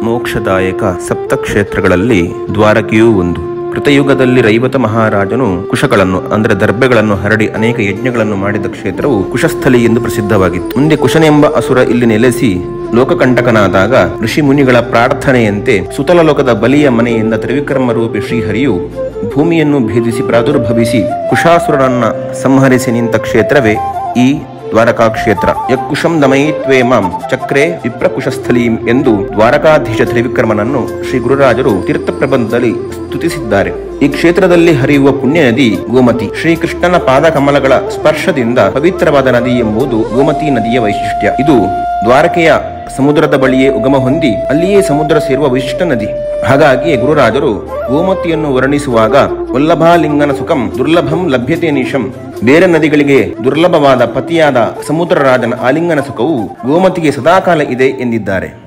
ಮೋಕ್ಷದಾಯಕ ಸಪ್ತಕ್ಷೇತ್ರಗಳಲ್ಲಿ ದ್ವಾರಕೆಯೂ ಒಂದು ಕೃತಯುಗದಲ್ಲಿ ರೈವತ ಮಹಾರಾಜನು ಕುಶಗಳನ್ನು ಅಂದರೆ ದರ್ಬೆಗಳನ್ನು ಹರಡಿ ಅನೇಕ ಯಜ್ಞಗಳನ್ನು ಮಾಡಿದ ಕ್ಷೇತ್ರವು ಕುಶಸ್ಥಲಿ ಎಂದು ಪ್ರಸಿದ್ಧವಾಗಿತ್ತು ಮುಂದೆ ಕುಶನೆಂಬ ಅಸುರ ಇಲ್ಲಿ ನೆಲೆಸಿ ಲೋಕಕಂಟಕನಾದಾಗ ಋಷಿ ಮುನಿಗಳ ಪ್ರಾರ್ಥನೆಯಂತೆ ಸುತಲ ಲೋಕದ ಬಲಿಯ ಮನೆಯಿಂದ ತ್ರಿವಿಕ್ರಮ ರೂಪಿ ಶ್ರೀಹರಿಯು ಭೂಮಿಯನ್ನು ಭೇದಿಸಿ ಪ್ರಾದುರ್ಭವಿಸಿ ಕುಶಾಸುರನನ್ನ ಸಂಹರಿಸಿ ನಿಂತ ಕ್ಷೇತ್ರವೇ ಈ ದ್ವಾರಕಾ ಕ್ಷೇತ್ರ ಯಕ್ಕುಶಂ ದಮಯಿತ್ವೇ ಮಾಂ ಚಕ್ರೆ ವಿಪ್ರಕುಶಸ್ಥಲೀಂ ಎಂದು ದ್ವಾರಕಾಧೀಶ ತ್ರಿವಿಕ್ರಮನನ್ನು ಶ್ರೀ ಗುರುರಾಜರು ತೀರ್ಥ ಪ್ರಬಂಧದಲ್ಲಿ ಸ್ತುತಿಸಿದ್ದಾರೆ ಈ ಕ್ಷೇತ್ರದಲ್ಲಿ ಹರಿಯುವ ಪುಣ್ಯ ನದಿ ಗೋಮತಿ ಶ್ರೀಕೃಷ್ಣನ ಪಾದ ಕಮಲಗಳ ಸ್ಪರ್ಶದಿಂದ ಪವಿತ್ರವಾದ ನದಿ ಎಂಬುದು ಗೋಮತಿ ನದಿಯ ವೈಶಿಷ್ಟ್ಯ ಇದು ದ್ವಾರಕೆಯ ಸಮುದ್ರದ ಬಳಿಯೇ ಉಗಮ ಹೊಂದಿ ಅಲ್ಲಿಯೇ ಸಮುದ್ರ ಸೇರುವ ವಿಶಿಷ್ಟ ನದಿ ಹಾಗಾಗಿಯೇ ಗುರುರಾಜರು ಗೋಮತಿಯನ್ನು ವರ್ಣಿಸುವಾಗ ವಲ್ಲಭಾಲಿಂಗನ ಸುಖಂ ದುರ್ಲಭಂ ಲಭ್ಯತೆ ನಿಶಂ ಬೇರೆ ನದಿಗಳಿಗೆ ದುರ್ಲಭವಾದ ಪತಿಯಾದ ಸಮುದ್ರ ರಾಜನ ಆಲಿಂಗನ ಸುಖವು ಗೋಮತಿಗೆ ಸದಾಕಾಲ ಇದೆ ಎಂದಿದ್ದಾರೆ